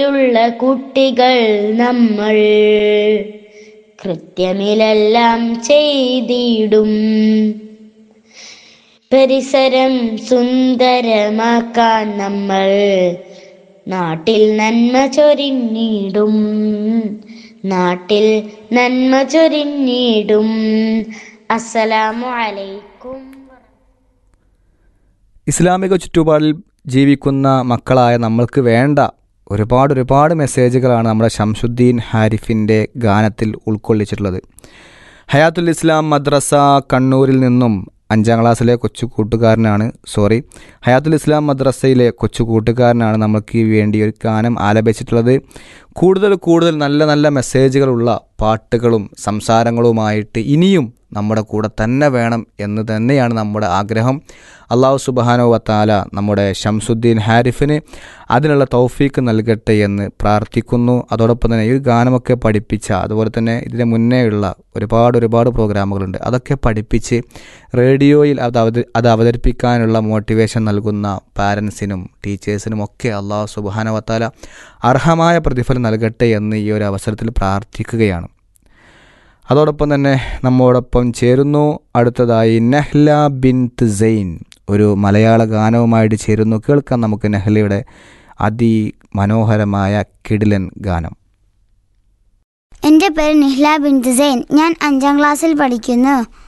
ുള്ള കുട്ടികൾ നമ്മൾ കൃത്യമിലെല്ലാം ചെയ്തിടും പരിസരം സുന്ദരമാക്കാൻ നമ്മൾ നാട്ടിൽ നന്മ ചൊരിഞ്ഞിടും നാട്ടിൽ നന്മ ചൊരിഞ്ഞിടും അസ്സലാമു അലൈക്കും ഇസ്ലാമിക ചുറ്റുപാടിൽ ജീവിക്കുന്ന മക്കളായ നമ്മൾക്ക് വേണ്ട ഒരുപാട് ഒരുപാട് മെസ്സേജുകളാണ് നമ്മുടെ ഷംസുദ്ദീൻ ഹാരിഫിൻ്റെ ഗാനത്തിൽ ഉൾക്കൊള്ളിച്ചിട്ടുള്ളത് ഹയാത്തുൽ ഇസ്ലാം മദ്രസ കണ്ണൂരിൽ നിന്നും അഞ്ചാം ക്ലാസ്സിലെ കൊച്ചു കൂട്ടുകാരനാണ് സോറി ഹയാത്തുൽ ഇസ്ലാം മദ്രസയിലെ കൊച്ചു കൂട്ടുകാരനാണ് നമുക്ക് ഈ വേണ്ടി ഒരു ഗാനം ആലപിച്ചിട്ടുള്ളത് കൂടുതൽ കൂടുതൽ നല്ല നല്ല മെസ്സേജുകളുള്ള പാട്ടുകളും സംസാരങ്ങളുമായിട്ട് ഇനിയും നമ്മുടെ കൂടെ തന്നെ വേണം എന്ന് തന്നെയാണ് നമ്മുടെ ആഗ്രഹം അള്ളാഹു സുബാനോ വത്താല നമ്മുടെ ഷംസുദ്ദീൻ ഹാരിഫിന് അതിനുള്ള തൗഫീക്ക് നൽകട്ടെ എന്ന് പ്രാർത്ഥിക്കുന്നു അതോടൊപ്പം തന്നെ ഈ ഒരു ഗാനമൊക്കെ പഠിപ്പിച്ച അതുപോലെ തന്നെ ഇതിന് മുന്നേയുള്ള ഒരുപാട് ഒരുപാട് പ്രോഗ്രാമുകളുണ്ട് അതൊക്കെ പഠിപ്പിച്ച് റേഡിയോയിൽ അത് അവത അത് അവതരിപ്പിക്കാനുള്ള മോട്ടിവേഷൻ നൽകുന്ന പാരൻസിനും ടീച്ചേഴ്സിനും ഒക്കെ അള്ളാഹു സുബാനോ വത്താല അർഹമായ പ്രതിഫലം നൽകട്ടെ എന്ന് ഈ ഒരു അവസരത്തിൽ പ്രാർത്ഥിക്കുകയാണ് അതോടൊപ്പം തന്നെ നമ്മോടൊപ്പം ചേരുന്നു അടുത്തതായി നെഹ്ല ബിൻത് സെയിൻ ഒരു മലയാള ഗാനവുമായിട്ട് ചേരുന്നു കേൾക്കാം നമുക്ക് നെഹ്ലയുടെ അതിമനോഹരമായ കിടിലൻ ഗാനം എൻ്റെ പേര് നിഹ്ല ബിന്ദു സെയിൻ ഞാൻ അഞ്ചാം ക്ലാസ്സിൽ പഠിക്കുന്നു